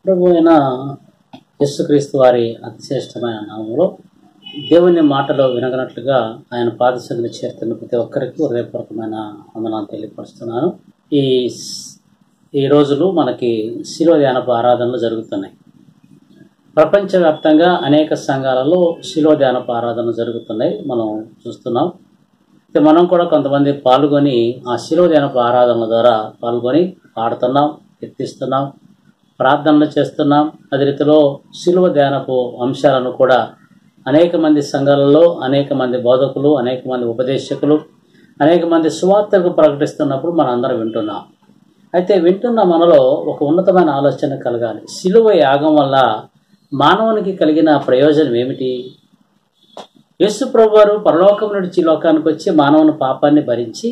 ప్రభు అయిన యేసుక్రీస్తు వారి అతిశ్రేష్టమైన నామంలో దేవుని మాటలో వినగనట్లుగా ఆయన పాదశంగులు చేరుతున్న ప్రతి ఒక్కరికి హృదయపూర్వకమైన వందనాలు తెలియపరుస్తున్నాను ఈ స్- ఈ రోజులు మనకి శిలువ ధ్యానపు ఆరాధనలు జరుగుతున్నాయి ప్రపంచవ్యాప్తంగా అనేక సంఘాలలో శిలువ ధ్యానపు ఆరాధనలు జరుగుతున్నాయి మనం చూస్తున్నాం అయితే మనం కూడా కొంతమంది పాల్గొని ఆ శిలువ ధ్యానపు ఆరాధనల ద్వారా పాల్గొని పాడుతున్నాం కీర్తిస్తున్నాం ప్రార్థనలు చేస్తున్నాం అదే రీతిలో శిలువ ధ్యానపు అంశాలను కూడా అనేక మంది సంఘాలలో అనేక మంది బోధకులు అనేక మంది ఉపదేశకులు అనేక మంది సువార్తకు ప్రకటిస్తున్నప్పుడు మనం అందరం వింటున్నాం అయితే వింటున్న మనలో ఒక ఉన్నతమైన ఆలోచన కలగాలి శిలువ యాగం వల్ల మానవునికి కలిగిన ప్రయోజనం ఏమిటి యేసు ప్రభు వారు పరలోకం నుంచి ఈ లోకానికి వచ్చి మానవుని పాపాన్ని భరించి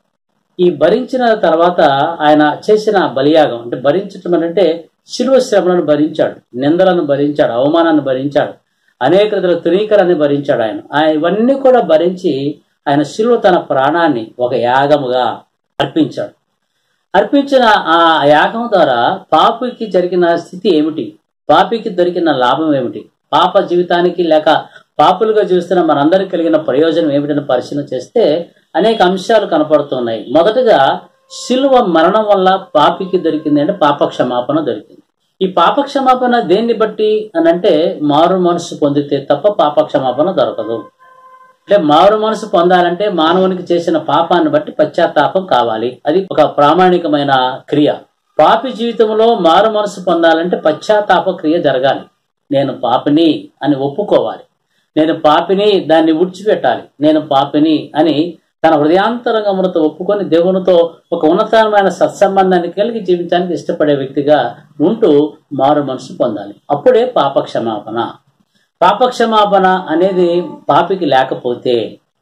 ఈ భరించిన తర్వాత ఆయన చేసిన బలియాగం అంటే భరించటం అని అంటే శిలువ శ్రమలను భరించాడు నిందలను భరించాడు అవమానాన్ని భరించాడు అనేక రీతిలో తునీకరాన్ని భరించాడు ఆయన ఆయన ఇవన్నీ కూడా భరించి ఆయన శిలువ తన ప్రాణాన్ని ఒక యాగముగా అర్పించాడు అర్పించిన ఆ యాగం ద్వారా పాపికి జరిగిన స్థితి ఏమిటి పాపికి దొరికిన లాభం ఏమిటి పాప జీవితానికి లేక పాపులుగా జీవిస్తున్న మనందరికి కలిగిన ప్రయోజనం ఏమిటని పరిశీలన చేస్తే అనేక అంశాలు కనపడుతున్నాయి మొదటగా శిలువ మరణం వల్ల పాపికి దొరికింది అంటే పాప క్షమాపణ దొరికింది ఈ పాప క్షమాపణ దేన్ని బట్టి అని అంటే మారు మనసు పొందితే తప్ప పాప క్షమాపణ దొరకదు అంటే మారు మనసు పొందాలంటే మానవునికి చేసిన పాపాన్ని బట్టి పశ్చాత్తాపం కావాలి అది ఒక ప్రామాణికమైన క్రియ పాపి జీవితంలో మారు మనసు పొందాలంటే పశ్చాత్తాప క్రియ జరగాలి నేను పాపిని అని ఒప్పుకోవాలి నేను పాపిని దాన్ని విడిచిపెట్టాలి నేను పాపిని అని తన హృదయాంతరంగములతో ఒప్పుకొని దేవునితో ఒక ఉన్నతమైన సత్సంబంధాన్ని కలిగి జీవించడానికి ఇష్టపడే వ్యక్తిగా ఉంటూ మారు మనసు పొందాలి అప్పుడే పాప క్షమాపణ పాపక్షమాపణ అనేది పాపికి లేకపోతే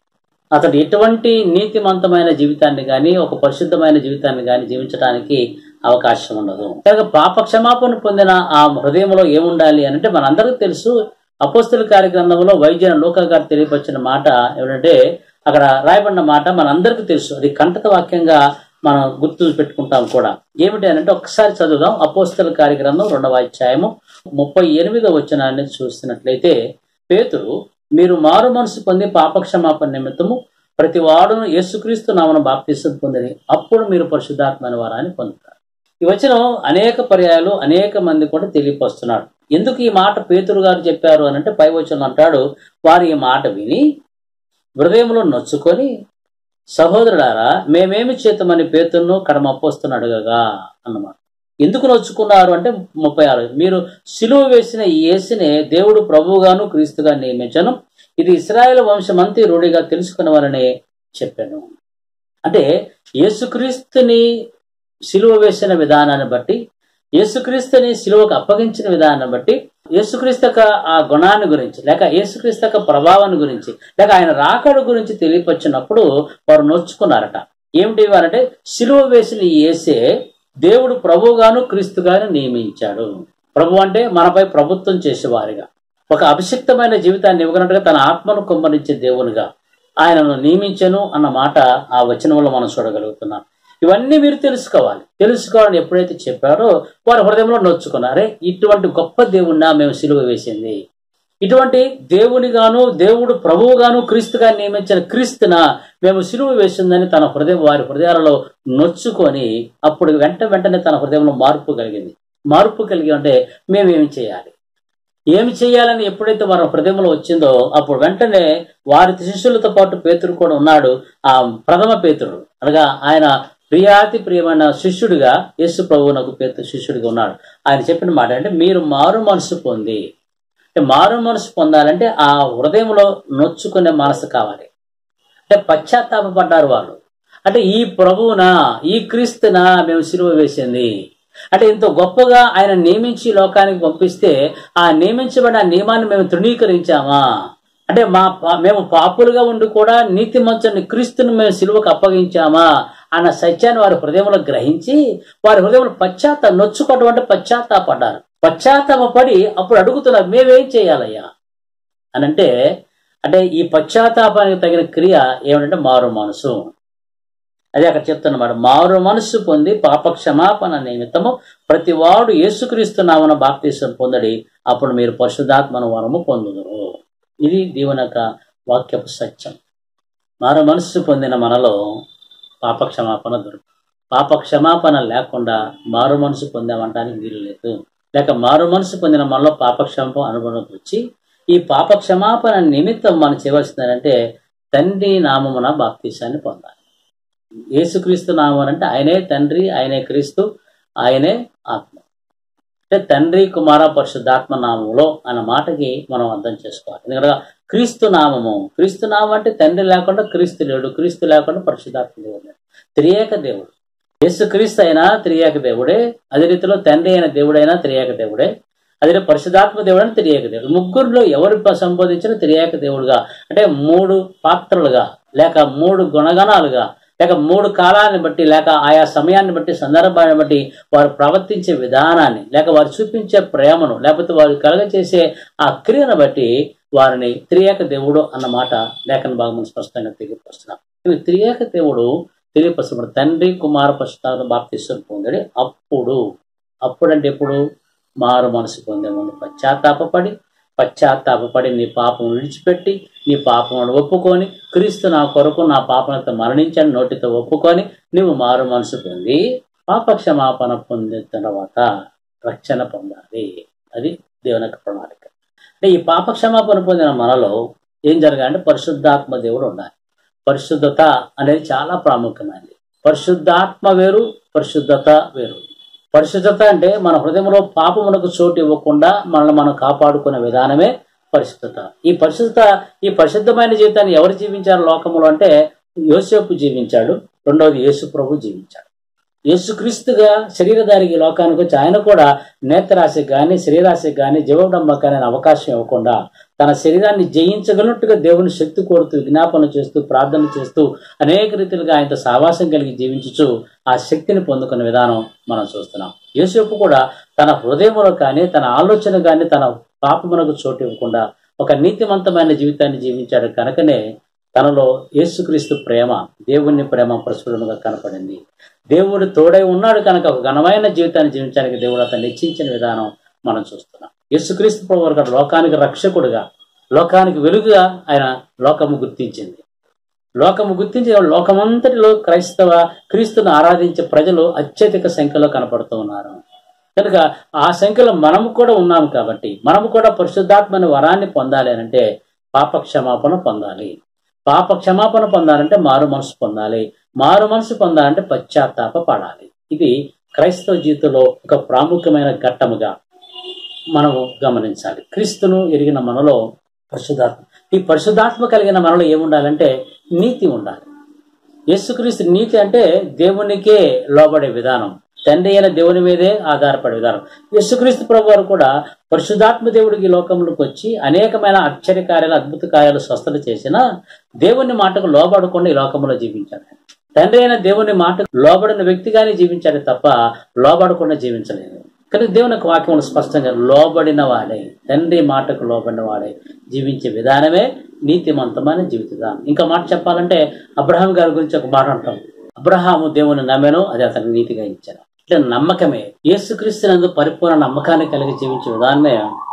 అతడు ఎటువంటి నీతిమంతమైన జీవితాన్ని కానీ ఒక పరిశుద్ధమైన జీవితాన్ని కానీ జీవించడానికి అవకాశం ఉండదు కనుక పాప క్షమాపణ పొందిన ఆ హృదయంలో ఏముండాలి అని అంటే మనందరికీ తెలుసు అపోస్తుల కార్యక్రమంలో వైద్య లోక గారు తెలియపరిచిన మాట ఏమిటంటే అక్కడ రాయబడిన మాట మనందరికీ తెలుసు అది కంటక వాక్యంగా మనం గుర్తు పెట్టుకుంటాం కూడా ఏమిటి అని అంటే ఒకసారి చదువుదాం అపోస్తల కార్యగ్రంథం రెండవ అధ్యాయము ముప్పై ఎనిమిదో వచనాన్ని చూసినట్లయితే పేతురు మీరు మారు మనసు పొంది పాపక్షమాపణ నిమిత్తము ప్రతి వాడును యేసుక్రీస్తు నామను బాప్తిసం పొందని అప్పుడు మీరు పరిశుద్ధాత్మైన వారాన్ని పొందుతారు ఈ వచనం అనేక పర్యాయాలు అనేక మంది కూడా తెలియపరుస్తున్నాడు ఎందుకు ఈ మాట పేతురు గారు చెప్పారు అని అంటే పై వచనం అంటాడు వారు ఈ మాట విని హృదయంలో నొచ్చుకొని సహోదరుడారా మేమేమి చేతమని పేతురును కడమ అప్పొస్తున్నాడు అడగగా అన్నమాట ఎందుకు నొచ్చుకున్నారు అంటే ముప్పై ఆరు మీరు సిలువ వేసిన ఈ యేసునే దేవుడు ప్రభువుగాను క్రీస్తుగా నియమించను ఇది ఇస్రాయేల్ వంశమంతి రూఢిగా తెలుసుకున్నవారని చెప్పాను అంటే యేసుక్రీస్తుని సిలువ వేసిన విధానాన్ని బట్టి యేసుక్రీస్తుని సిలువకు అప్పగించిన విధానాన్ని బట్టి యేసుక్రీస్తు యొక్క ఆ గుణాన్ని గురించి లేక యేసుక్రీస్తు యొక్క ప్రభావాన్ని గురించి లేక ఆయన రాకడ గురించి తెలియపరిచినప్పుడు వారు నొచ్చుకున్నారట ఏమిటి వారంటే సిలువ వేసిన ఈ యేసే దేవుడు ప్రభువుగాను క్రీస్తుగాను నియమించాడు ప్రభు అంటే మనపై ప్రభుత్వం చేసేవారిగా ఒక అభిషిక్తమైన జీవితాన్ని ఇవ్వగనట్టుగా తన ఆత్మను కుమ్మరించే దేవునిగా ఆయనను నియమించను అన్న మాట ఆ వచనంలో మనం చూడగలుగుతున్నాం ఇవన్నీ మీరు తెలుసుకోవాలి తెలుసుకోవాలని ఎప్పుడైతే చెప్పారో వారి హృదయంలో నొచ్చుకున్నారే ఇటువంటి గొప్ప దేవుణ్ణా మేము సిలువ వేసింది ఇటువంటి దేవునిగాను దేవుడు ప్రభువుగాను క్రీస్తుగా నియమించిన క్రీస్తున మేము సిలువ వేసిందని తన హృదయం వారి హృదయాలలో నొచ్చుకొని అప్పుడు వెంట వెంటనే తన హృదయంలో మార్పు కలిగింది మార్పు కలిగి అంటే మేమేమి చేయాలి ఏమి చేయాలని ఎప్పుడైతే వారి హృదయంలో వచ్చిందో అప్పుడు వెంటనే వారి శిష్యులతో పాటు పేతురు కూడా ఉన్నాడు ఆ ప్రథమ పేతుడు అనగా ఆయన ప్రియాతి ప్రియమైన శిష్యుడిగా యేసు ప్రభువునకు పేతు శిష్యుడిగా ఉన్నాడు ఆయన చెప్పిన మాట అంటే మీరు మారు మనసు పొంది అంటే మారు మనసు పొందాలంటే ఆ హృదయంలో నొచ్చుకునే మనసు కావాలి అంటే పశ్చాత్తాపడ్డారు వాళ్ళు అంటే ఈ ప్రభువునా ఈ క్రీస్తునా మేము సిలువ వేసింది అంటే ఇంత గొప్పగా ఆయన నియమించి లోకానికి పంపిస్తే ఆ నియమించబడిన ఆ నియమాన్ని మేము తృణీకరించామా అంటే మా పా- మేము పాపులుగా ఉండి కూడా నీతి మంచుని క్రీస్తుని మేము సిలువకు అప్పగించామా అన్న సత్యాన్ని వారి హృదయంలో గ్రహించి వారి హృదయంలో పశ్చాత్త నొచ్చుకోవడం అంటే పశ్చాత్తాపడ్డారు పశ్చాత్తాపడి అప్పుడు అడుగుతున్నారు మేమేం చేయాలయ్యా అని అంటే అంటే ఈ పశ్చాత్తాపానికి తగిన క్రియ ఏమిటంటే మారు మనసు అదే అక్కడ చెప్తున్నమాట మారు మనస్సు పొంది పాప క్షమాపణ నిమిత్తము ప్రతి వాడు యేసుక్రీస్తునామన బాప్తీసం పొందడి అప్పుడు మీరు పరిశుద్ధాత్మను వరము పొందుదురు ఇది దేవుని యొక్క వాక్యపు సత్యం మారు మనస్సు పొందిన మనలో పాప క్షమాపణ దొరుకుతుంది పాప క్షమాపణ లేకుండా మారు మనసు పొందామంటానికి వీలు లేదు లేక మారు మనసు పొందిన మనలో పాప క్షమాపణ అనుభవం వచ్చి ఈ పాప క్షమాపణ నిమిత్తం మనం చేయవలసిందంటే తండ్రి నామమున బాప్తీసాన్ని పొందాలి యేసుక్రీస్తు నామం అంటే ఆయనే తండ్రి ఆయనే క్రీస్తు ఆయనే ఆత్మ అంటే తండ్రి కుమార పరిశుద్ధాత్మ నామములో అన్న మాటకి మనం అర్థం చేసుకోవాలి ఎందుకంటే క్రీస్తు నామము క్రీస్తు నామం అంటే తండ్రి లేకుండా క్రీస్తు లేడు క్రీస్తు లేకుండా పరిశుద్ధాత్మ దేవుడు లేడు త్రియేక దేవుడు యేసు క్రీస్తు అయినా త్రియేక దేవుడే అదే రీతిలో తండ్రి అయిన దేవుడైనా త్రియేక దేవుడే అదే పరిశుధాత్మ దేవుడు అని త్రియేక దేవుడు ముగ్గురులో ఎవరు సంబోధించిన త్రియేక దేవుడుగా అంటే మూడు పాత్రలుగా లేక మూడు గుణగణాలుగా లేక మూడు కాలాన్ని బట్టి లేక ఆయా సమయాన్ని బట్టి సందర్భాన్ని బట్టి వారు ప్రవర్తించే విధానాన్ని లేక వారు చూపించే ప్రేమను లేకపోతే వారు కలగచేసే ఆ క్రియను బట్టి వారిని త్రియేక దేవుడు అన్న మాట లేఖన భాగం స్పష్టంగా తెలియపరుస్తున్నాం ఇవి త్రియేక దేవుడు తెలియపరుస్తున్నాడు తండ్రి కుమార పశ్చాత్త బాప్తిస్వం పొందడి అప్పుడు అప్పుడంటే ఎప్పుడు మారు మనసు పొందే ముందు పశ్చాత్తాపడి పశ్చాత్తాపడి నీ పాపం విడిచిపెట్టి నీ పాపమును ఒప్పుకొని క్రీస్తు నా కొరకు నా పాపనతో మరణించని నోటితో ఒప్పుకొని నీవు మారు మనసు పొంది పాప క్షమాపణ పొందిన తర్వాత రక్షణ పొందాలి అది దేవుని యొక్క ప్రణాళిక అంటే ఈ పాప క్షమాపణ పొందిన మనలో ఏం జరగాలంటే పరిశుద్ధాత్మ దేవుడు ఉండాలి పరిశుద్ధత అనేది చాలా ప్రాముఖ్యమైనది పరిశుద్ధాత్మ వేరు పరిశుద్ధత వేరు పరిశుద్ధత అంటే మన హృదయంలో పాపమునకు చోటు ఇవ్వకుండా మనల్ని మనం కాపాడుకునే విధానమే పరిశుద్ధత ఈ పరిశుద్ధత ఈ పరిశుద్ధమైన జీవితాన్ని ఎవరు జీవించారు లోకములో అంటే యోసేపు జీవించాడు రెండవది యేసు ప్రభు జీవించాడు యేసుక్రీస్తుగా శరీరధారికి లోకానికి వచ్చి ఆయన కూడా నేత్రాశకి కానీ శరీరాశకి కానీ జీవడంబకాన్ని అనే అవకాశం ఇవ్వకుండా తన శరీరాన్ని జయించగలట్టుగా దేవుని శక్తి కోరుతూ విజ్ఞాపన చేస్తూ ప్రార్థన చేస్తూ అనేక రీతిలుగా ఆయనతో సావాసం కలిగి జీవించుచు ఆ శక్తిని పొందుకునే విధానం మనం చూస్తున్నాం యేసేపు కూడా తన హృదయంలో కానీ తన ఆలోచన కానీ తన పాపమునకు చోటు ఇవ్వకుండా ఒక నీతివంతమైన జీవితాన్ని జీవించాడు కనుకనే తనలో యేసుక్రీస్తు ప్రేమ దేవుని ప్రేమ ప్రస్ఫుటంగా కనపడింది దేవుడు తోడై ఉన్నాడు కనుక ఒక ఘనమైన జీవితాన్ని జీవించడానికి దేవుడు అతను నిశ్చయించిన విధానం మనం చూస్తున్నాం యేసుక్రీస్తు ప్రభు గారు లోకానికి రక్షకుడుగా లోకానికి వెలుగుగా ఆయన లోకము గుర్తించింది లోకము గుర్తించి లోకమంతటిలో క్రైస్తవ క్రీస్తును ఆరాధించే ప్రజలు అత్యధిక సంఖ్యలో కనపడుతూ ఉన్నారు కనుక ఆ సంఖ్యలో మనము కూడా ఉన్నాము కాబట్టి మనము కూడా పరిశుద్ధాత్మని వరాన్ని పొందాలి అని అంటే పాప క్షమాపణ పొందాలి పాప క్షమాపణ పొందాలంటే మారు మనసు పొందాలి మారు మనసు పొందాలంటే పశ్చాత్తాప పడాలి ఇది క్రైస్తవ జీవితంలో ఒక ప్రాముఖ్యమైన ఘట్టముగా మనము గమనించాలి క్రీస్తును ఎరిగిన మనలో పరిశుధాత్మ ఈ పరిశుధాత్మ కలిగిన మనలో ఏముండాలంటే నీతి ఉండాలి యేసుక్రీస్తు నీతి అంటే దేవునికే లోబడే విధానం తండ్రి అయిన దేవుని మీదే ఆధారపడే విధానం యేసుక్రీస్తు ప్రభు వారు కూడా పరిశుధాత్మ దేవుడికి ఈ లోకంలోకి వచ్చి అనేకమైన ఆశ్చర్యకార్యాలు అద్భుత కార్యాలు స్వస్థత చేసిన దేవుని మాటకు లోబడకుండా ఈ లోకంలో జీవించాడు తండ్రి అయిన దేవుని మాటకు లోబడిన వ్యక్తిగానే జీవించాడు తప్ప లోబడకుండా జీవించలేదు కానీ దేవుని యొక్క వాక్యం స్పష్టంగా లోబడిన వాడే తండ్రి మాటకు లోబడిన వాడే జీవించే విధానమే నీతిమంతమైన జీవిత విధానం ఇంకా మాట చెప్పాలంటే అబ్రహాం గారి గురించి ఒక మాట అంటాం అబ్రహాము దేవుని నమ్మెను అది అతనికి నీతిగా ఇచ్చాను ఇట్లా నమ్మకమే యేసుక్రీస్తునందు పరిపూర్ణ నమ్మకాన్ని కలిగి జీవించే విధానమే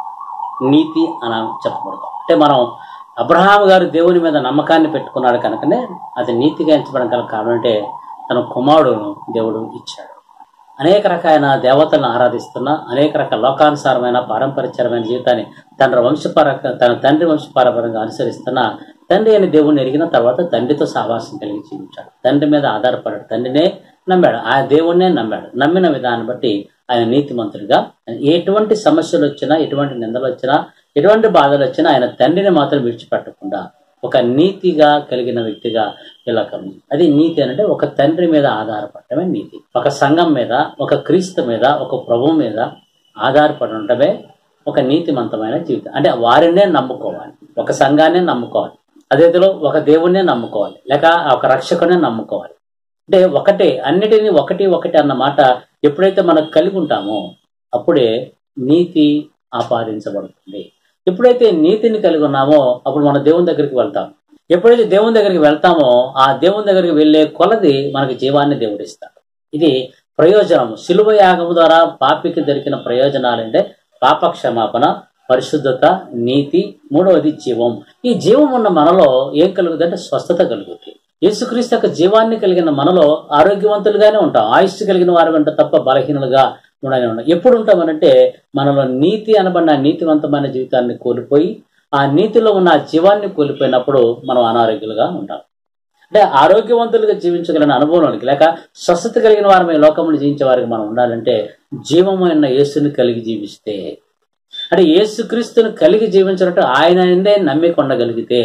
నీతి అని చెప్పబడతాం అంటే మనం అబ్రహాం గారు దేవుని మీద నమ్మకాన్ని పెట్టుకున్నాడు కనుకనే అది నీతిగా ఎంచబడడం గల కారణం అంటే తన కుమారుడును దేవుడు ఇచ్చాడు అనేక రకాలైన దేవతలను ఆరాధిస్తున్న అనేక రకాల లోకానుసారమైన పారంపర్యమైన జీవితాన్ని తన వంశపర తన తండ్రి వంశపారంపరంగా అనుసరిస్తున్న తండ్రి అని దేవుణ్ణి ఎరిగిన తర్వాత తండ్రితో సహవాసం కలిగి జీవించాడు తండ్రి మీద ఆధారపడాడు తండ్రినే నమ్మాడు ఆ దేవుణ్ణే నమ్మాడు నమ్మిన విధానం బట్టి ఆయన నీతిమంతుడిగా ఎటువంటి సమస్యలు వచ్చినా ఎటువంటి నిందలు వచ్చినా ఎటువంటి బాధలు వచ్చినా ఆయన తండ్రిని మాత్రం విడిచిపెట్టకుండా ఒక నీతిగా కలిగిన వ్యక్తిగా ఇలా కమ్మి అది నీతి అంటే ఒక తండ్రి మీద ఆధారపడటమే నీతి ఒక సంఘం మీద ఒక క్రీస్తు మీద ఒక ప్రభు మీద ఆధారపడి ఉండటమే ఒక నీతిమంతమైన జీవితం అంటే వారినే నమ్ముకోవాలి ఒక సంఘాన్ని నమ్ముకోవాలి అదేదో ఒక దేవుణ్ణే నమ్ముకోవాలి లేక ఒక రక్షకునే నమ్ముకోవాలి అంటే ఒకటే అన్నిటినీ ఒకటి ఒకటి అన్న మాట ఎప్పుడైతే మనం కలిగి ఉంటామో అప్పుడే నీతి ఆపాదించబడుతుంది ఎప్పుడైతే నీతిని కలిగి ఉన్నామో అప్పుడు మన దేవుని దగ్గరికి వెళ్తాం ఎప్పుడైతే దేవుని దగ్గరికి వెళ్తామో ఆ దేవుని దగ్గరికి వెళ్ళే కొలది మనకి జీవాన్ని దేవుడు ఇస్తాడు ఇది ప్రయోజనం శిలువ యాగము ద్వారా పాపికి దొరికిన ప్రయోజనాలు అంటే పాప క్షమాపణ పరిశుద్ధత నీతి మూడవది జీవం ఈ జీవం ఉన్న మనలో ఏం కలుగుతుంది అంటే స్వస్థత కలుగుతుంది యేసుక్రీస్తు యొక్క జీవాన్ని కలిగిన మనలో ఆరోగ్యవంతులుగానే ఉంటాం ఆయుష్ కలిగిన వారి వెంట తప్ప బలహీనులుగా ఉండనే ఉంటాం ఎప్పుడు ఉంటామనంటే మనలో నీతి అనబడిన నీతివంతమైన జీవితాన్ని కోల్పోయి ఆ నీతిలో ఉన్న ఆ జీవాన్ని కోల్పోయినప్పుడు మనం అనారోగ్యులుగా ఉంటాం అంటే ఆరోగ్యవంతులుగా జీవించగలిగిన అనుభవంలోనికి లేక స్వస్థత కలిగిన వారమే లోకములు జీవించే వారికి మనం ఉండాలంటే జీవమైన యేసుని కలిగి జీవిస్తే అంటే యేసుక్రీస్తుని కలిగి జీవించినట్టు ఆయననే నమ్మిక ఉండగలిగితే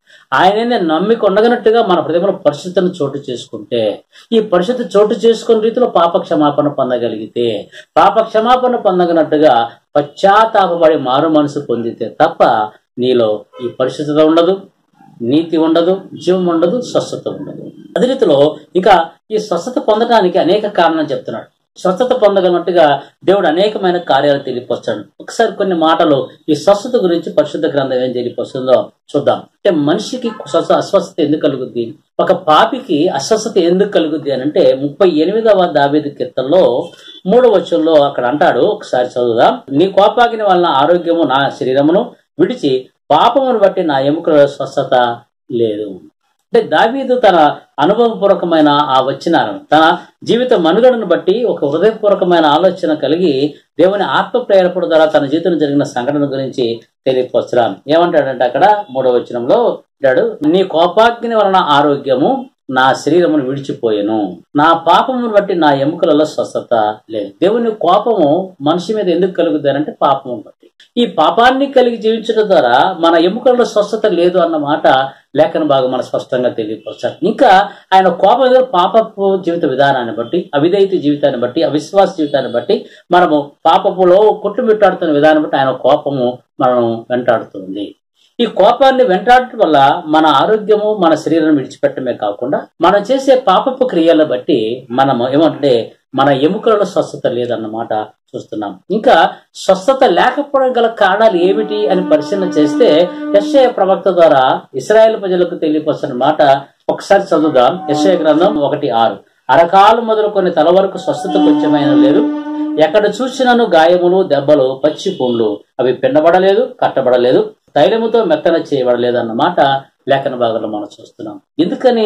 ఆయననే నమ్మిక ఉండగనట్టుగా మన హృదయంలో పరిశుద్ధను చోటు చేసుకుంటే ఈ పరిశుద్ధ చోటు చేసుకున్న రీతిలో పాప క్షమాపణ పొందగలిగితే పాప క్షమాపణ పొందగనట్టుగా పశ్చాత్తాపడి మారు మనసు పొందితే తప్ప నీలో ఈ పరిశుద్ధత ఉండదు నీతి ఉండదు జీవం ఉండదు స్వస్థత ఉండదు అదే రీతిలో ఇక ఈ స్వస్థత పొందడానికి అనేక కారణాలు చెప్తున్నాడు స్వస్థత పొందగలట్టుగా దేవుడు అనేకమైన కార్యాలు తెలియపరుస్తాడు ఒకసారి కొన్ని మాటలు ఈ స్వస్థత గురించి పరిశుద్ధ గ్రంథం ఏం తెలియపరుస్తుందో చూద్దాం అంటే మనిషికి స్వస్థ అస్వస్థత ఎందుకు కలుగుద్ది ఒక పాపికి అస్వస్థత ఎందుకు కలుగుద్ది అని అంటే ముప్పై ఎనిమిదవ దావేది కీర్తనలో మూడవ వచనంలో అక్కడ అంటాడు ఒకసారి చదువుదాం నీ కోపాగిని వలన ఆరోగ్యము నా శరీరమును విడిచి పాపమును బట్టి నా ఎముకల స్వస్థత లేదు అంటే దావీదు తన అనుభవపూర్వకమైన ఆ వచ్చినాలను తన జీవిత మనుగడను బట్టి ఒక హృదయపూర్వకమైన ఆలోచన కలిగి దేవుని ఆత్మ ప్రేరపడ ద్వారా తన జీవితంలో జరిగిన సంఘటన గురించి తెలియపరచడం ఏమంటాడంటే అక్కడ మూడవ వచనంలో అంటాడు నీ కోపాగ్ని వలన ఆరోగ్యము నా శరీరమును విడిచిపోయెను నా పాపమును బట్టి నా ఎముకలలో స్వస్థత లేదు దేవుని కోపము మనిషి మీద ఎందుకు కలుగుతుంది అంటే పాపము బట్టి ఈ పాపాన్ని కలిగి జీవించడం ద్వారా మన ఎముకలలో స్వస్థత లేదు అన్న మాట లేఖన భాగం మన స్పష్టంగా తెలియపరచారు ఇంకా ఆయన కోపం ఏదో పాపపు జీవిత విధానాన్ని బట్టి అవిధేయత జీవితాన్ని బట్టి అవిశ్వాస జీవితాన్ని బట్టి మనము పాపపులో కొట్టుమిట్టాడుతున్న విధానం బట్టి ఆయన కోపము మనం వెంటాడుతుంది ఈ కోపాన్ని వెంటాడటం వల్ల మన ఆరోగ్యము మన శరీరం విడిచిపెట్టడమే కాకుండా మనం చేసే పాపపు క్రియలను బట్టి మనము ఏమంటే మన ఎముకలలో స్వస్థత లేదన్నమాట చూస్తున్నాం ఇంకా స్వస్థత లేకపోవడం గల కారణాలు ఏమిటి అని పరిశీలన చేస్తే యశ్య ప్రవక్త ద్వారా ఇస్రాయేల్ ప్రజలకు తెలియపరుస్తున్న మాట ఒకసారి చదువుదాం యశ్య గ్రంథం ఒకటి ఆరు అరకాలు మొదలుకొని తల వరకు స్వస్థత కొంచెమైన లేదు ఎక్కడ చూసినను గాయములు దెబ్బలు పచ్చి పుండ్లు అవి పిండబడలేదు కట్టబడలేదు తైలముతో మెత్తన చేయబడలేదు అన్నమాట లేఖన భాగంలో మనం చూస్తున్నాం ఎందుకని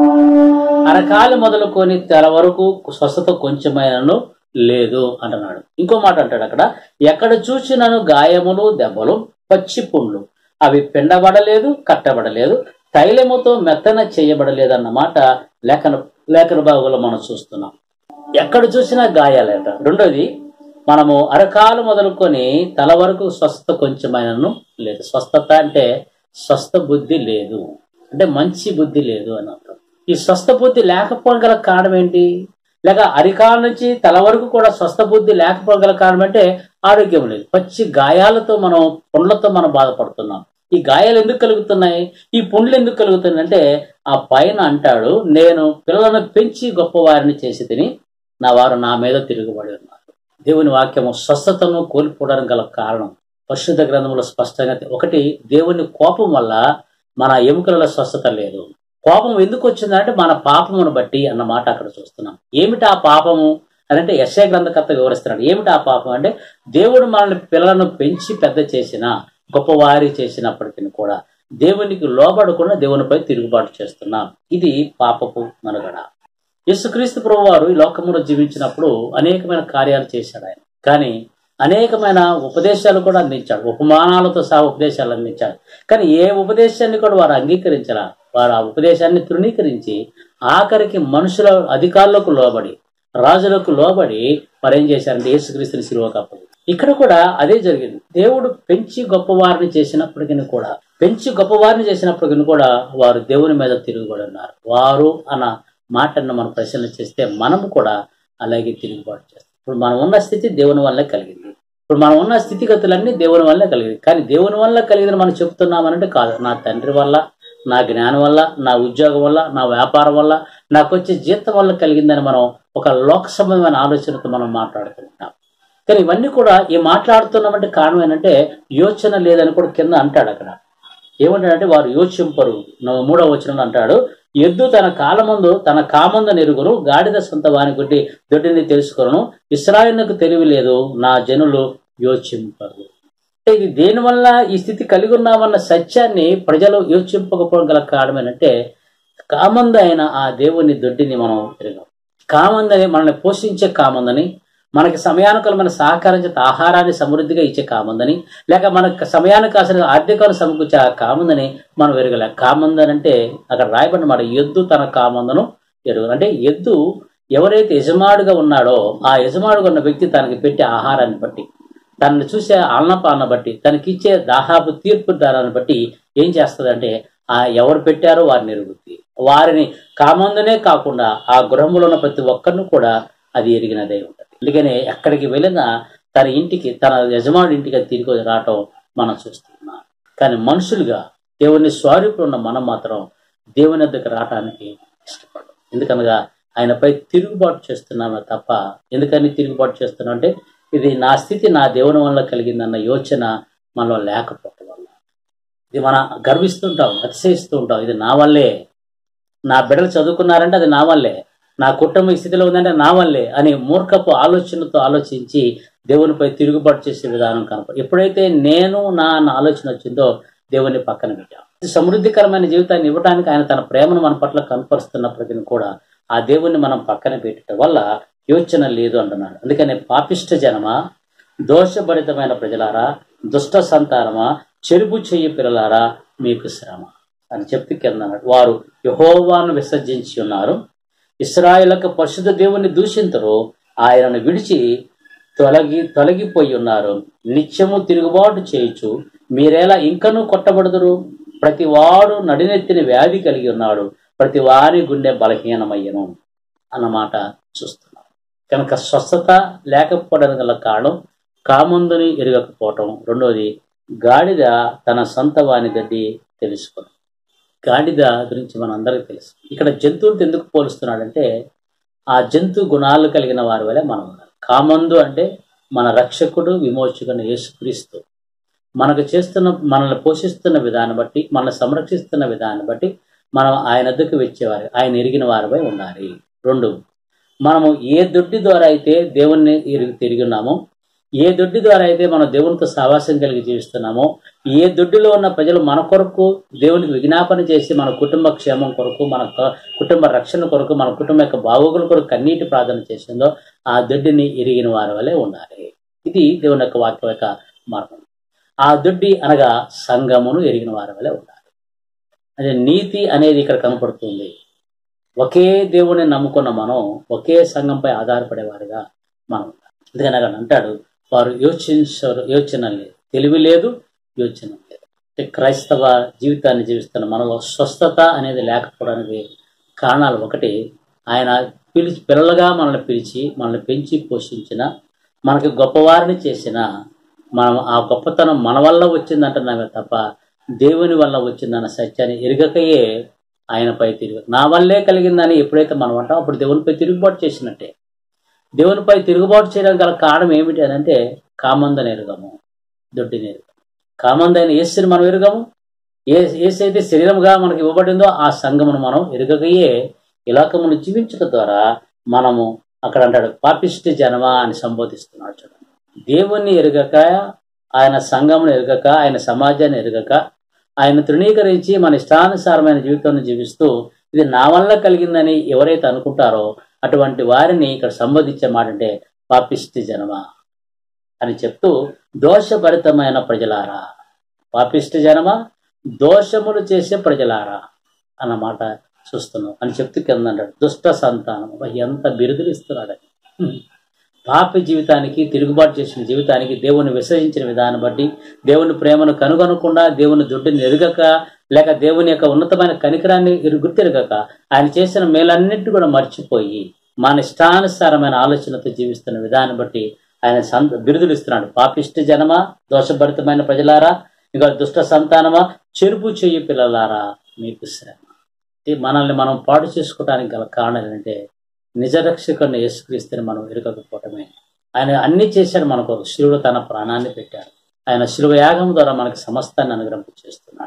అరకాలు మొదలుకొని తెల వరకు స్వస్థత కొంచెమైనను లేదు అంటున్నాడు ఇంకో మాట అంటాడు అక్కడ ఎక్కడ చూసినను గాయములు దెబ్బలు పచ్చి పుండ్లు అవి పిండబడలేదు కట్టబడలేదు తైలముతో మెత్తన చేయబడలేదు అన్నమాట లేఖన లేఖన భాగంలో మనం చూస్తున్నాం ఎక్కడ చూసినా గాయాలేట రెండోది మనము అరకాలు మొదలుకొని తల వరకు స్వస్థత కొంచెమైనను లేదు స్వస్థత అంటే స్వస్థ బుద్ధి లేదు అంటే మంచి బుద్ధి లేదు అని అర్థం ఈ స్వస్థ బుద్ధి లేకపోవడం గల కారణం ఏంటి లేక అరికాల నుంచి తల వరకు కూడా స్వస్థ బుద్ధి లేకపోవడం గల కారణం అంటే ఆరోగ్యం లేదు పచ్చి గాయాలతో మనం పుండ్లతో మనం బాధపడుతున్నాం ఈ గాయాలు ఎందుకు కలుగుతున్నాయి ఈ పుండ్లు ఎందుకు కలుగుతున్నాయి అంటే ఆ పైన అంటాడు నేను పిల్లలను పెంచి గొప్పవారిని చేసి తిని నా వారు నా మీద తిరుగుబడి ఉన్నారు దేవుని వాక్యము స్వస్థతను కోల్పోవడానికి గల కారణం పరిశుద్ధ గ్రంథంలో స్పష్టంగా ఒకటి దేవుని కోపం వల్ల మన ఎముకలలో స్వస్థత లేదు కోపం ఎందుకు వచ్చిందంటే మన పాపమును బట్టి అన్న మాట అక్కడ చూస్తున్నాం ఏమిటి ఆ పాపము అని అంటే యశయ గ్రంథకర్త వివరిస్తున్నాడు ఏమిటి ఆ పాపం అంటే దేవుడు మనల్ని పిల్లలను పెంచి పెద్ద చేసిన గొప్పవారి చేసినప్పటికీ కూడా దేవునికి లోబడకుండా దేవునిపై తిరుగుబాటు చేస్తున్నాం ఇది పాపపు మనుగడ యేసుక్రీస్తు ప్రభు వారు ఈ లోకంలో జీవించినప్పుడు అనేకమైన కార్యాలు చేశాడు ఆయన కానీ అనేకమైన ఉపదేశాలు కూడా అందించాడు ఉపమానాలతో సహా ఉపదేశాలు అందించాడు కానీ ఏ ఉపదేశాన్ని కూడా వారు అంగీకరించరా వారు ఆ ఉపదేశాన్ని తృణీకరించి ఆఖరికి మనుషుల అధికారులకు లోబడి రాజులకు లోబడి వారు ఏం చేశారంటే యేసుక్రీస్తుని శిలువ కప్పదు ఇక్కడ కూడా అదే జరిగింది దేవుడు పెంచి గొప్పవారిని చేసినప్పటికీ కూడా పెంచి గొప్పవారిని చేసినప్పటికీ కూడా వారు దేవుని మీద తిరుగుబడి ఉన్నారు వారు అన్న మాటను మనం పరిశీలన చేస్తే మనము కూడా అలాగే తిరుగుబాటు చేస్తాం ఇప్పుడు మనం ఉన్న స్థితి దేవుని వల్లే కలిగింది ఇప్పుడు మనం ఉన్న స్థితిగతులన్నీ దేవుని వల్లే కలిగింది కానీ దేవుని వల్ల కలిగిందని మనం చెప్తున్నామనంటే కాదు నా తండ్రి వల్ల నా జ్ఞానం వల్ల నా ఉద్యోగం వల్ల నా వ్యాపారం వల్ల నాకు వచ్చే జీతం వల్ల కలిగిందని మనం ఒక లోక సంబంధమైన ఆలోచనతో మనం మాట్లాడుకుంటున్నాం కానీ ఇవన్నీ కూడా ఈ మాట్లాడుతున్నామంటే కారణం ఏంటంటే యోచన లేదని కూడా కింద అంటాడు అక్కడ ఏమంటాడంటే వారు యోచింపరు న- మూడవ వచనంలో అంటాడు ఎద్దు తన కాలమందు తన కామందు నెరుగును గాడిద సొంత వాని కొట్టి దొడ్డిని తెలుసుకొను ఇస్రాయిల్కు తెలివి లేదు నా జనులు యోచింపరు అంటే ఇది దేనివల్ల ఈ స్థితి కలిగి ఉన్నామన్న సత్యాన్ని ప్రజలు యోచింపకపోవడం గల కారణం ఏంటంటే కామంద అయిన ఆ దేవుని దొడ్డిని మనం తిరగం కామందని మనల్ని పోషించే కామందని మనకి సమయానుకూలమైన సహకరించే ఆహారాన్ని సమృద్ధిగా ఇచ్చే కామందని లేక మనకు సమయానికి కాసిన ఆర్థికాన్ని సమకూర్చే ఆ కామందని మనం ఎరగలే కామందని అంటే అక్కడ రాయబడిన మాట ఎద్దు తన కామందను ఎరుగు అంటే ఎద్దు ఎవరైతే యజమాడుగా ఉన్నాడో ఆ యజమాడుగా ఉన్న వ్యక్తి తనకి పెట్టే ఆహారాన్ని బట్టి తనని చూసే ఆలనపాలన బట్టి తనకిచ్చే దాహాపు తీర్పు దారాన్ని బట్టి ఏం చేస్తుందంటే ఆ ఎవరు పెట్టారో వారిని ఎరుగుద్ది వారిని కామందునే కాకుండా ఆ గృహంలో ఉన్న ప్రతి ఒక్కరిని కూడా అది ఎరిగినదే ఉంటుంది అందుకనే ఎక్కడికి వెళ్ళినా తన ఇంటికి తన యజమాని ఇంటికి అది తిరిగి రావటం మనం చూస్తున్నాం కానీ మనుషులుగా దేవుని స్వరూపులు ఉన్న మనం మాత్రం దేవుని వద్దకు రావటానికి ఇష్టపడం ఎందుకనగా ఆయనపై తిరుగుబాటు చేస్తున్నామే తప్ప ఎందుకని తిరుగుబాటు చేస్తున్నాం అంటే ఇది నా స్థితి నా దేవుని వల్ల కలిగిందన్న యోచన మనలో లేకపోవటం వల్ల ఇది మనం గర్విస్తుంటాం అతిశయిస్తూ ఉంటాం ఇది నా వల్లే నా బిడ్డలు చదువుకున్నారంటే అది నా వల్లే నా కుటుంబం ఈ స్థితిలో ఉందంటే నా వల్లే అని మూర్ఖపు ఆలోచనతో ఆలోచించి దేవునిపై తిరుగుబాటు చేసే విధానం కనపడు ఎప్పుడైతే నేను నా అన్న ఆలోచన వచ్చిందో దేవుని పక్కన పెట్టాం ఇది సమృద్ధికరమైన జీవితాన్ని ఇవ్వడానికి ఆయన తన ప్రేమను మన పట్ల కనపరుస్తున్నప్పటికీ కూడా ఆ దేవుణ్ణి మనం పక్కన పెట్టడం వల్ల యోచన లేదు అంటున్నాడు అందుకని పాపిష్ట జనమ దోషభరితమైన ప్రజలారా దుష్ట సంతానమా చెరుపు చెయ్యి పిల్లలారా మీకు శ్రమ అని చెప్పి కింద అన్నాడు. వారు యహోవాను విసర్జించి ఉన్నారు ఇస్రాయేలకు పరిశుద్ధ దేవుని దూషించరు ఆయనను విడిచి తొలగి తొలగిపోయి ఉన్నారు నిత్యము తిరుగుబాటు చేయొచ్చు మీరేలా ఇంకనూ కొట్టబడుదురు ప్రతి వాడు నడినెత్తిన వ్యాధి కలిగి ఉన్నాడు ప్రతి వారి గుండె బలహీనమయ్యను అన్నమాట చూస్తున్నాం కనుక స్వస్థత లేకపోవడానికి గల కారణం కామందుని ఎరగకపోవటం రెండోది గాడిద తన సొంత వాని గడ్డి తెలుసుకోవడం గాడిద గురించి మన అందరికీ తెలుసు ఇక్కడ జంతువులతో ఎందుకు పోలుస్తున్నాడంటే ఆ జంతు గుణాలు కలిగిన వారి వల్ల మనం ఉండాలి కామందు అంటే మన రక్షకుడు విమోచకుడు యేసుక్రీస్తు మనకు చేస్తున్న మనల్ని పోషిస్తున్న విధానం బట్టి మనల్ని సంరక్షిస్తున్న విధానం బట్టి మనం ఆయన వద్దకు వచ్చేవారు ఆయన ఎరిగిన వారిపై ఉండాలి రెండు మనము ఏ దొడ్డి ద్వారా అయితే దేవుణ్ణి ఎరిగి తిరిగి ఉన్నామో ఏ దొడ్డి ద్వారా అయితే మనం దేవునితో సావాసం కలిగి జీవిస్తున్నామో ఏ దొడ్డిలో ఉన్న ప్రజలు మన కొరకు దేవునికి విజ్ఞాపన చేసి మన కుటుంబ క్షేమం కొరకు మన క- కుటుంబ రక్షణ కొరకు మన కుటుంబం యొక్క బాగోగుల కొరకు కన్నీటి ప్రార్థన చేసిందో ఆ దొడ్డిని ఎరిగిన వారి వలె ఉండాలి ఇది దేవుని యొక్క వాక్యం యొక్క మార్గం ఆ దొడ్డి అనగా సంఘమును ఎరిగిన వారి వలె ఉండాలి అదే నీతి అనేది ఇక్కడ కనపడుతుంది ఒకే దేవుని నమ్ముకున్న మనం ఒకే సంఘంపై ఆధారపడేవారిగా మనం ఉండాలి. అందుకని అక్కడ అంటాడు వారు యోచించరు యోచన లేదు తెలివి లేదు యోచన లేదు అంటే క్రైస్తవ జీవితాన్ని జీవిస్తున్న మనలో స్వస్థత అనేది లేకపోవడానికి కారణాలు ఒకటి ఆయన పిలిచి పిల్లలుగా మనల్ని పిలిచి మనల్ని పెంచి పోషించిన మనకి గొప్పవారిని చేసిన మనం ఆ గొప్పతనం మన వల్ల వచ్చిందంటున్నామే తప్ప దేవుని వల్ల వచ్చిందన్న సత్యాన్ని ఎరగకయే ఆయనపై తిరుగు నా వల్లే కలిగిందని ఎప్పుడైతే మనం అంటాం అప్పుడు దేవునిపై తిరుగుబాటు చేసినట్టే దేవునిపై తిరుగుబాటు చేయడానికి గల కారణం ఏమిటి అని అంటే కామందని ఎరుగము దొడ్డిని ఎరుగము కామందైన ఏసుని మనం ఎరుగము ఏ ఏసైతే శరీరముగా మనకి ఇవ్వబడిందో ఆ సంఘమును మనం ఎరుగకయే ఇలాకమును జీవించడం ద్వారా మనము అక్కడ అంటాడు పాపిష్టి జనమా అని సంబోధిస్తున్నాడు చూడండి దేవుణ్ణి ఎరుగక ఆయన సంఘమును ఎరుగక ఆయన సమాజాన్ని ఎరుగక ఆయన తృణీకరించి మన ఇష్టానుసారమైన జీవితాన్ని జీవిస్తూ ఇది నా వల్ల కలిగిందని ఎవరైతే అనుకుంటారో అటువంటి వారిని ఇక్కడ సంబోధించే మాట అంటే పాపిష్టి జనమా అని చెప్తూ దోషభరితమైన ప్రజలారా పాపిష్టి జనమా దోషములు చేసే ప్రజలారా అన్నమాట చూస్తున్నాం అని చెప్తూ కింద అంటాడు దుష్ట సంతానం అబ్బా, ఎంత బిరుదులు ఇస్తున్నాడని పాపి జీవితానికి తిరుగుబాటు చేసిన జీవితానికి దేవుని విసర్జించిన విధానం బట్టి దేవుని ప్రేమను కనుగొనకుండా దేవుని దుడ్డుని ఎరుగక లేక దేవుని యొక్క ఉన్నతమైన కనికరాన్ని ఎరు- గుర్తెరగక ఆయన చేసిన మేలన్నిటి కూడా మర్చిపోయి మన ఇష్టానుసారమైన ఆలోచనతో జీవిస్తున్న విధానం బట్టి ఆయన సంత బిరుదులు ఇస్తున్నాడు పాపిష్టి జనమా దోషభరితమైన ప్రజలారా ఇంకా దుష్ట సంతానమా చెరుపు చెయ్యి పిల్లలారా మీకు శ్రమ ఇది మనల్ని మనం పాడు చేసుకోవడానికి గల కారణం ఏంటంటే నిజరక్షకుని యేసుక్రీస్తుని మనం ఎరగకపోవటమే ఆయన అన్ని చేశాడు మన కొరకు శిలువ తన ప్రాణాన్ని పెట్టాడు ఆయన శిలువ యాగం ద్వారా మనకి సమస్తాన్ని అనుగ్రహం చేస్తున్నాడు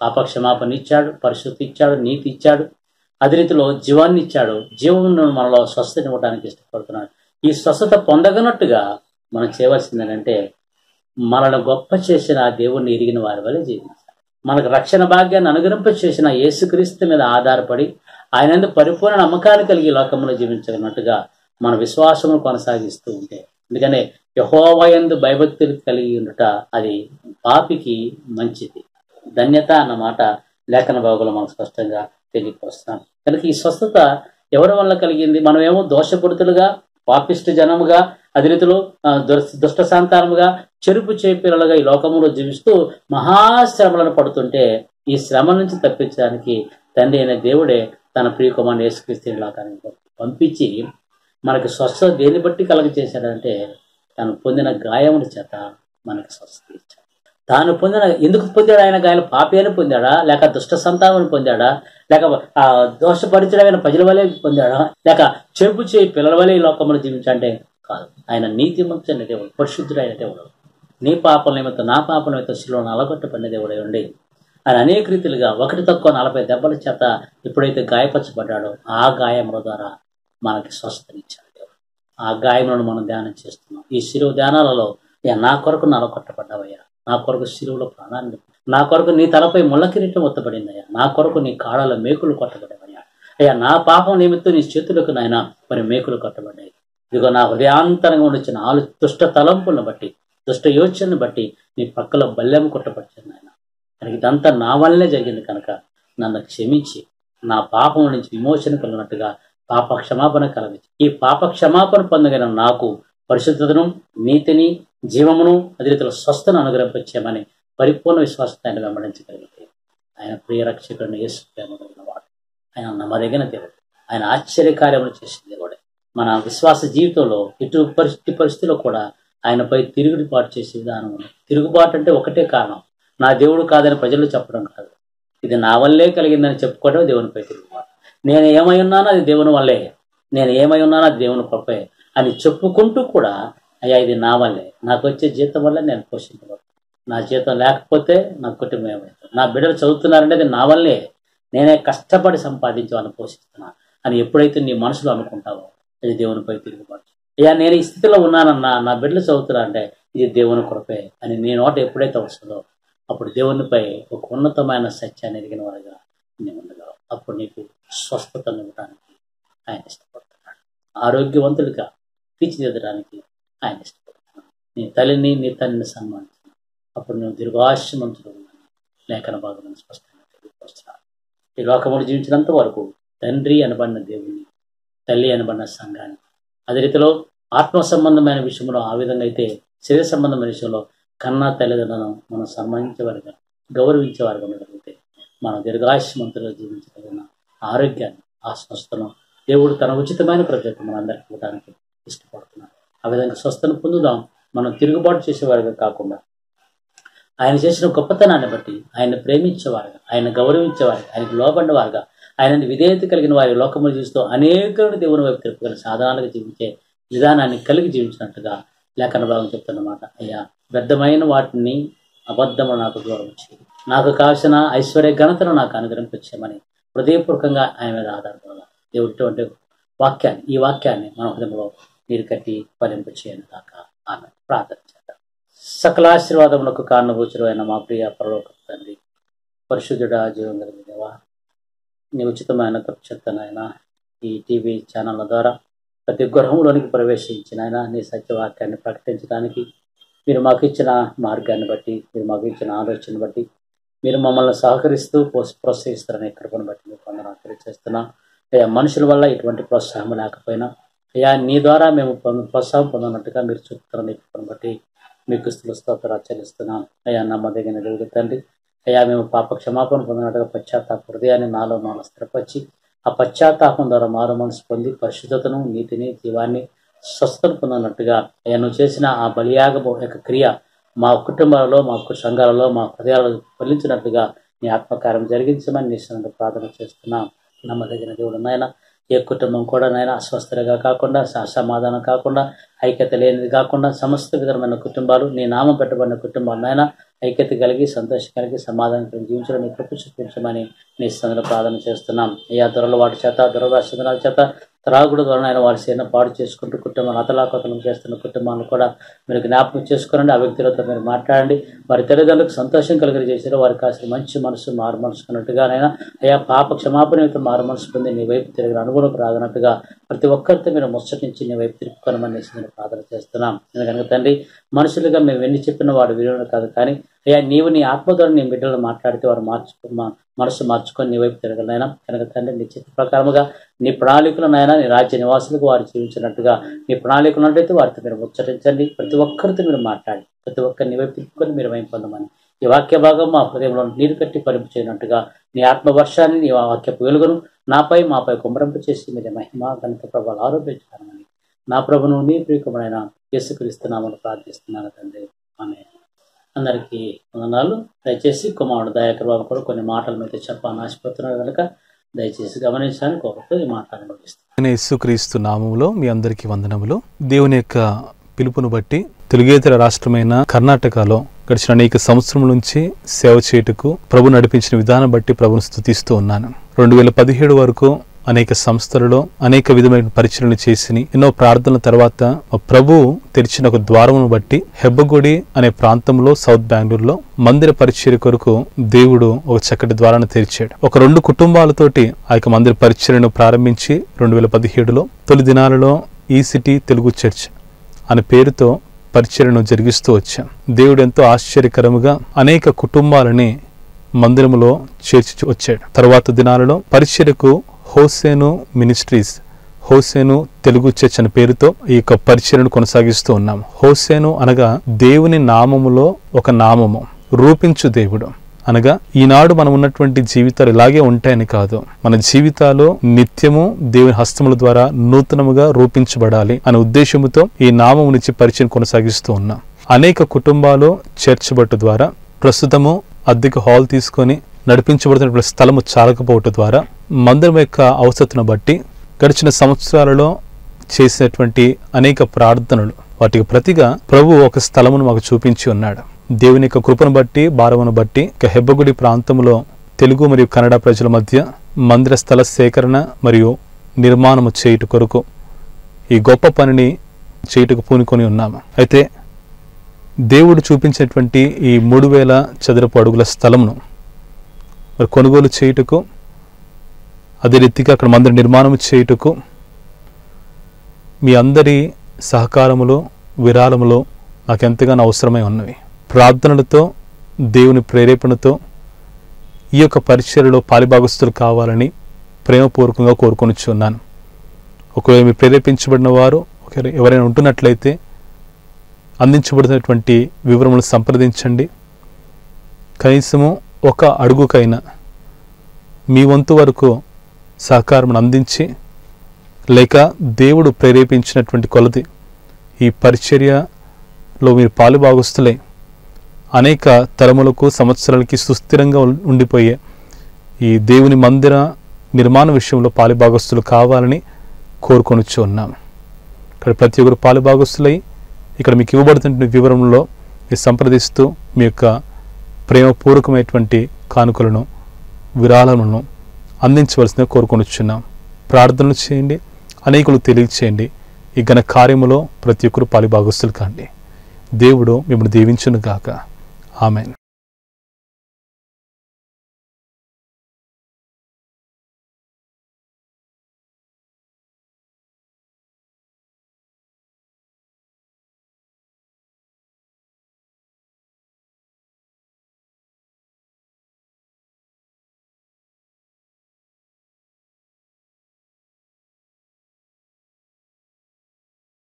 పాప క్షమాపణ ఇచ్చాడు పరిశుద్ధి ఇచ్చాడు నీతి ఇచ్చాడు అదే రీతిలో జీవాన్ని ఇచ్చాడు జీవమును మనలో స్వస్థత ఇవ్వడానికి ఇష్టపడుతున్నాడు ఈ స్వస్థత పొందగనట్టుగా మనం చేయవలసింది ఏంటంటే మనల్ని గొప్ప చేసిన ఆ దేవుణ్ణి ఎరిగిన వారి వల్ల జీవించాలి మనకు రక్షణ భాగ్యాన్ని అనుగ్రహింప చేసిన యేసుక్రీస్తు మీద ఆధారపడి ఆయన యందు పరిపూర్ణ నమ్మకాన్ని కలిగి ఈ లోకంలో జీవించగలిగినట్టుగా మన విశ్వాసము కొనసాగిస్తూ ఉంటే ఎందుకనే యహోవయందు భయభక్తులు కలిగి ఉండుట అది పాపికి మంచిది ధన్యత అన్నమాట లేఖన భాగంలో మనకు స్పష్టంగా తెలియపరుస్తాం కనుక ఈ స్వస్థత ఎవరి వల్ల కలిగింది మనమేమో దోషపూరితులుగా పాపిష్టి జనముగా అదే రీతిలో ఆ, దుర్- దుష్ట సంతానముగా చెరుపు చేపిల్లలుగా ఈ లోకములో జీవిస్తూ మహాశ్రమలను పడుతుంటే ఈ శ్రమ నుంచి తప్పించడానికి తండ్రి అయిన దేవుడే తన ప్రియకుమారుని యేసుక్రీస్తుని లోకానికి పంపించి మనకి స్వస్థత దేన్ని బట్టి కలగ చేశాడంటే తను పొందిన గాయముల చేత మనకి స్వస్థత ఇచ్చాడు తాను పొందిన ఎందుకు పొందాడు ఆయన గాయాలు పాపి అని పొందాడా లేక దుష్ట సంతానం పొందాడా లేక ఆ దోషపరిచడమైన ప్రజల వలె పొందాడా లేక చెరుపు చేయి పిల్లల వలె ఈ లోకంలో జీవించంటే కాదు ఆయన నీతిమంతుడైన దేవుడు పరిశుద్ధుడైన దేవుడు నీ పాపం నిమిత్తం నా పాపం నిమిత్తం శిలో అలగొట్టబడిన దేవుడై ఉండి ఆయన అనేక రీతిలుగా ఒకటి తక్కువ నలభై దెబ్బల చేత ఎప్పుడైతే గాయపరచబడ్డాడో ఆ గాయముల ద్వారా మనకి స్వస్థనిచ్చాడు దేవుడు ఆ గాయములను మనం ధ్యానం చేస్తున్నాం ఈ శిలువ ధ్యానాలలో "అయ్యా, నా కొరకు నలగొట్టబడ్డావయ్యా నా కొరకు శిలువలో ప్రాణాన్ని నా కొరకు నీ తలపై ముళ్ళ కిరీటం ఒత్తబడిందయ్యా నా కొరకు నీ కాళ్ళలో మేకులు కొట్టబడ్డావయ్యా అయ్యా నా పాపం నిమిత్తం నీ చేతులకు నాయన మరి మేకులు కొట్టబడ్డాయి ఇదిగో నా హృదయాంతరంగా ఉండిచ్చిన ఆలు దుష్ట తలంపులను బట్టి దుష్ట యోచనను బట్టి నీ పక్కలో బల్లెము కొట్టబడుతుంది నాయన కనుక ఇదంతా నా వల్లే జరిగింది కనుక నన్ను క్షమించి నా పాపం నుంచి విమోచన కలిగినట్టుగా పాప క్షమాపణ కలగించి ఈ పాప క్షమాపణ పొందగిన నాకు పరిశుద్ధతను నీతిని జీవమును అదే రీతిలో స్వస్థను అనుగ్రహించమని పరిపూర్ణ విశ్వాసంతో ఆయన వెంబడించగలిగితే ఆయన ప్రియ రక్షకుడిని యేసు ప్రేమ కలిగిన వాడు ఆయన నమ్మదగిన దేవుడు ఆయన ఆశ్చర్యకార్యములు చేసిన దేవుడే మన విశ్వాస జీవితంలో ఇటు పరిస్థితి పరిస్థితిలో కూడా ఆయనపై తిరుగుబాటు చేసే విధానం ఉంది తిరుగుబాటు అంటే ఒకటే కారణం నా దేవుడు కాదని ప్రజలు చెప్పడం కాదు ఇది నా వల్లే కలిగిందని చెప్పుకోవడం దేవునిపై తిరుగుబాటు నేను ఏమై ఉన్నానో అది దేవుని వల్లే నేను ఏమై ఉన్నానో అది దేవుని కృపే అని చెప్పుకుంటూ కూడా అయ్యా ఇది నా వల్లే నాకు వచ్చే జీతం వల్ల నేను పోషించబడతాను నా జీతం లేకపోతే నా కుటుంబం ఏమవుతుంది నా బిడ్డలు చదువుతున్నారంటే అది నా వల్లే నేనే కష్టపడి సంపాదించి వాళ్ళని పోషిస్తున్నా అని ఎప్పుడైతే నీ మనసులో అనుకుంటావో అది దేవునిపై తిరుగుబాటు అయ్యా నేను ఈ స్థితిలో ఉన్నానన్నా నా బిడ్డలు చదువుతున్నా అంటే ఇది దేవుని కృపే అని నీ నోట ఎప్పుడైతే వస్తుందో అప్పుడు దేవునిపై ఒక ఉన్నతమైన సత్యాన్ని ఎరిగిన వారిగా నేను ఉండగలవు అప్పుడు నీకు స్వస్థతను ఇవ్వడానికి ఆయన ఇష్టపడుతున్నాడు ఆరోగ్యవంతుడిగా తీర్చిదిద్దడానికి ఆయన ఇష్టపడుతున్నాడు నీ తల్లిని నీ తల్లిని సన్మానించిన అప్పుడు నువ్వు దీర్ఘాశ్యమంతుడు ఉన్నాను లేఖన భాగం స్పష్టంగా తెలియపరుస్తున్నాడు ఈ లోకములు జీవించినంత వరకు తండ్రి అనబడిన దేవుని తల్లి అనబడిన సంఘాన్ని అదే రీతిలో ఆత్మ సంబంధమైన విషయంలో ఆ విధంగా అయితే శరీర సంబంధమైన విషయంలో కన్నా తల్లిదండ్రులను మనం సన్మానించేవారుగా గౌరవించేవారుగా ఉండగలిగితే మనం దీర్ఘాయుష్మంతులుగా జీవించగలిగిన ఆరోగ్యాన్ని ఆ స్వస్థను దేవుడు తన ఉచితమైన ప్రజలకు మనందరికీ ఇవ్వడానికి ఇష్టపడుతున్నాడు ఆ విధంగా స్వస్థను పొందుదాం మనం తిరుగుబాటు చేసేవారుగా కాకుండా ఆయన చేసిన గొప్పతనాన్ని బట్టి ఆయన ప్రేమించేవారుగా ఆయన గౌరవించేవారుగా ఆయనకు లోబడ్డవారుగా ఆయన విధేయత కలిగిన వారి లోకములు చూస్తూ అనేకులను దేవుని వైపు తిప్పగల సాధనాలుగా జీవించే విధానాన్ని కలిగి జీవించినట్టుగా లేఖన భాగం చెప్తున్నమాట అయ్యా వ్యర్థమైన వాటిని అబద్ధము నాకు దూరం చేయి నాకు కావలసిన ఐశ్వర్య ఘనతను నాకు అనుగ్రహించమని హృదయపూర్వకంగా ఆయన మీద ఆధారపడాలి దేవుడిటువంటి వాక్యాన్ని ఈ వాక్యాన్ని మన హృదయంలో నీరు కట్టి ఫలింపు చేయను కాక ఆమె ప్రార్థన చేద్దాం సకల ఆశీర్వాదములకు కారణభూచుడు అయిన మా ప్రియ పరలోక తండ్రి పరిశుద్ధుడ జీవం కలిగిన దేవా నీ ఉచితమైన చెత్తనైనా ఈ టీవీ ఛానళ్ళ ద్వారా ప్రతి గృహంలోనికి ప్రవేశించిన ఆయన నీ సత్యవాక్యాన్ని ప్రకటించడానికి మీరు మాకు ఇచ్చిన మార్గాన్ని బట్టి మీరు మాకు ఇచ్చిన ఆలోచన బట్టి మీరు మమ్మల్ని సహకరిస్తూ ప్రోస్- ప్రోత్సహిస్తారనే కృపను బట్టి మీకు వందనాలు తెలియజేస్తున్నాం అయ్యా మనుషుల వల్ల ఇటువంటి ప్రోత్సాహం లేకపోయినా అయ్యా నీ ద్వారా మేము పొంద- ప్రోత్సాహం పొందనట్టుగా మీరు చూపుతున్న నీ కృపను బట్టి మీకు స్థుల స్తోత్రాలు చెల్లిస్తున్నాం అయ్యా నమ్మదగిన దేవుడు తండ్రి అయ్యా మేము పాప క్షమాపణ పొందినట్టుగా పశ్చాత్తాప హృదయాన్ని నాలో నాలో స్థిరపరిచి ఆ పశ్చాత్తాపం ద్వారా మారు మనసు పొంది పరిశుద్ధతను నీతిని జీవాన్ని స్వస్థతను పొందినట్టుగా అయ్యా నువ్వు చేసిన ఆ బలియాగము యొక్క క్రియ మా కుటుంబాలలో మా కు- సంఘాలలో మా హృదయాలలో ఫలించినట్టుగా నీ ఆత్మకార్యం జరిగించమని నీ సన్నిధిలో ప్రార్థన చేస్తున్నాం నమ్మదగిన దేవుడు నాయన ఏ కుటుంబం కూడా నాయన అస్వస్థలుగా కాకుండా స- సమాధానం కాకుండా ఐక్యత లేనిది కాకుండా సమస్త విధమైన కుటుంబాలు నీ నామం పెట్టబడిన కుటుంబాలు నాయన ఐక్యత కలిగి సంతోషం కలిగి సమాధానం కలిగి జీవించడం నీ కృప చూపించమని నీ సందులో ప్రార్థన చేస్తున్నాం అయ్యా దొరల వాటి చేత దురభాషల చేత త్రాగుడు ద్వారా ఆయన వారి సేన పాడు చేసుకుంటూ కుటుంబాలు అతలాకతలం చేస్తున్న కుటుంబాలను కూడా మీరు జ్ఞాపకం చేసుకోనండి ఆ వ్యక్తులతో మీరు మాట్లాడండి వారి తల్లిదండ్రులకు సంతోషం కలిగి చేశారు వారికి కాసిన మంచి మనసు మారు మనసుకున్నట్టుగానైనా అయ్యా పాప క్షమాపణ యొక్క మారు మనసు పొంది నీ వైపు తిరిగిన అనుభవం రాదన్నట్టుగా ప్రతి ఒక్కరితో మీరు ముచ్చటించి నీ వైపు తిరుపుకొనమని నేను ప్రార్థన చేస్తున్నాం ఎందుకంటే తండ్రి మనుషులుగా మేము ఎన్ని చెప్పిన వాడు విలువను కాదు కానీ అయ్యా నీవు నీ ఆత్మద్వారా నీ బిడ్డలు మాట్లాడితే వారు మార్చు మా- మనసు మార్చుకొని నీ వైపు తిరగలైనా కనుక తండ్రి నీ చిత్త ప్రకారముగా నీ ప్రణాళికలనైనా నీ రాజ్య నివాసులకు వారు జీవించినట్టుగా నీ ప్రణాళికలు ఉన్నట్టయితే వారితో మీరు ముచ్చటించండి ప్రతి ఒక్కరితో మీరు మాట్లాడి ప్రతి ఒక్కరిని వైపు తిప్పుకొని మీరు వైపు పొందమని ఈ వాక్య భాగం మా హృదయంలో నీరు కట్టి పరుపు చేయనట్టుగా నీ ఆత్మవర్షాన్ని నీ వాక్యపు వెలుగును నాపై మాపై కుమరింపు చేసి మీరు మహిమ గణిత ప్రభావాలు ఆరోపించాలని నా ప్రభును నీ ప్రియకమైన యేసుక్రీస్తున్నామని ప్రార్థిస్తున్నాను తండ్రి ఆమె అందరికీ వందనాలు దయచేసి కుమారుడు దయాకర్ బాబు కూడా కొన్ని మాటలు మీతో చెప్పాలని ఆశపడుతున్నారు కనుక దయచేసి గమనించాలని కోరుతూ ఈ మాటలను ముగిస్తాను ఆయన యేసుక్రీస్తు నామములో మీ అందరికీ వందనములు దేవుని యొక్క పిలుపును బట్టి తెలుగేతర రాష్ట్రమైన కర్ణాటకలో గడిచిన అనేక సంవత్సరం నుంచి సేవ చేయుటకు ప్రభు నడిపించిన విధానం బట్టి ప్రభును స్థుతిస్తూ ఉన్నాను రెండు వేల పదిహేడు వరకు అనేక సంస్థలలో అనేక విధమైన పరిచయలు చేసి ఎన్నో ప్రార్థనల తర్వాత మా ప్రభు తెరిచిన ఒక ద్వారమును బట్టి హెబ్బగుడి అనే ప్రాంతంలో సౌత్ బెంగళూరులో మందిర పరిచర్య కొరకు దేవుడు ఒక చక్కటి ద్వారాన్ని తెరిచాడు ఒక రెండు కుటుంబాలతోటి ఆ యొక్క మందిర పరిచర్యను ప్రారంభించి రెండు వేల పదిహేడులో తొలి దినాలలో ఈ సిటీ తెలుగు చర్చ్ అనే పేరుతో పరిచర్యను జరిగిస్తూ వచ్చాం దేవుడు ఎంతో ఆశ్చర్యకరముగా అనేక కుటుంబాలని మందిరములో చేర్చి వచ్చాడు తర్వాత దినాలలో పరిచర్యకు Hosanna ministries Hosanna Telugu church అనే పేరుతో ఈ యొక్క పరిచర్యను కొనసాగిస్తూ ఉన్నాం హోసేను అనగా దేవుని నామములో ఒక నామము రూపించు దేవుడు అనగా ఈనాడు మనం ఉన్నటువంటి జీవితాలు ఇలాగే ఉంటాయని కాదు మన జీవితాలు నిత్యము దేవుని హస్తముల ద్వారా నూతనముగా రూపించబడాలి అనే ఉద్దేశముతో ఈ నామము నుంచి పరిచయం కొనసాగిస్తూ ఉన్నాం అనేక కుటుంబాలు చర్చ్ బట్టు ద్వారా ప్రస్తుతము అద్దెకు హాల్ తీసుకొని నడిపించబడుతున్న స్థలము చాలకపోవటం ద్వారా మందిరం యొక్క అవసరతను బట్టి గడిచిన సంవత్సరాలలో చేసినటువంటి అనేక ప్రార్థనలు వాటికి ప్రతిగా ప్రభు ఒక స్థలమును మాకు చూపించి ఉన్నాడు దేవుని యొక్క కృపను బట్టి భారమును బట్టి ఇక హెబ్బగుడి ప్రాంతంలో తెలుగు మరియు కన్నడ ప్రజల మధ్య మందిర స్థల సేకరణ మరియు నిర్మాణము చేయుట కొరకు ఈ గొప్ప పనిని చేయుటకు పూనుకొని ఉన్నాము అయితే దేవుడు చూపించినటువంటి ఈ మూడు వేల చదరపు అడుగుల స్థలమును మరి కొనుగోలు చేయుటకు అదే రీతిగా అక్కడ మందిర నిర్మాణం చేయుటకు మీ అందరి సహకారములో విరాళములో నాకు ఎంతగానో అవసరమై ఉన్నవి ప్రార్థనలతో దేవుని ప్రేరేపణతో ఈ యొక్క పరిచర్యలో పాలిభాగస్తులు కావాలని ప్రేమపూర్వకంగా కోరుకొనిచున్నాను ఒకవేళ మీరు ప్రేరేపించబడిన వారు ఒకవేళ ఎవరైనా ఉంటున్నట్లయితే అందించబడినటువంటి వివరములు సంప్రదించండి కనీసము ఒక అడుగుకైనా మీ వంతు వరకు సహకారం అందించి లేక దేవుడు ప్రేరేపించినటువంటి కొలది ఈ పరిచర్యలో మీరు పాలుభాగస్తులై అనేక తరములకు సంవత్సరాలకి సుస్థిరంగా ఉం- ఉండిపోయే ఈ దేవుని మందిర నిర్మాణ విషయంలో పాలుభాగస్తులు కావాలని కోరుకొనిచ్చు ఉన్నాము ఇక్కడ ప్రతి ఒక్కరు పాలుభాగస్తులై ఇక్కడ మీకు ఇవ్వబడుతున్న వివరంలో మీరు సంప్రదిస్తూ మీ యొక్క ప్రేమపూర్వకమైనటువంటి కానుకలను విరాళములను అందించవలసిందిగా కోరుకొనిచున్నాం ప్రార్థనలు చేయండి అనేకులు తెలియచేయండి ఈ ఘన కార్యములో ప్రతి ఒక్కరు పాలిభాగస్తులు కాండి దేవుడు మిమ్మల్ని దీవించును గాక ఆమెన్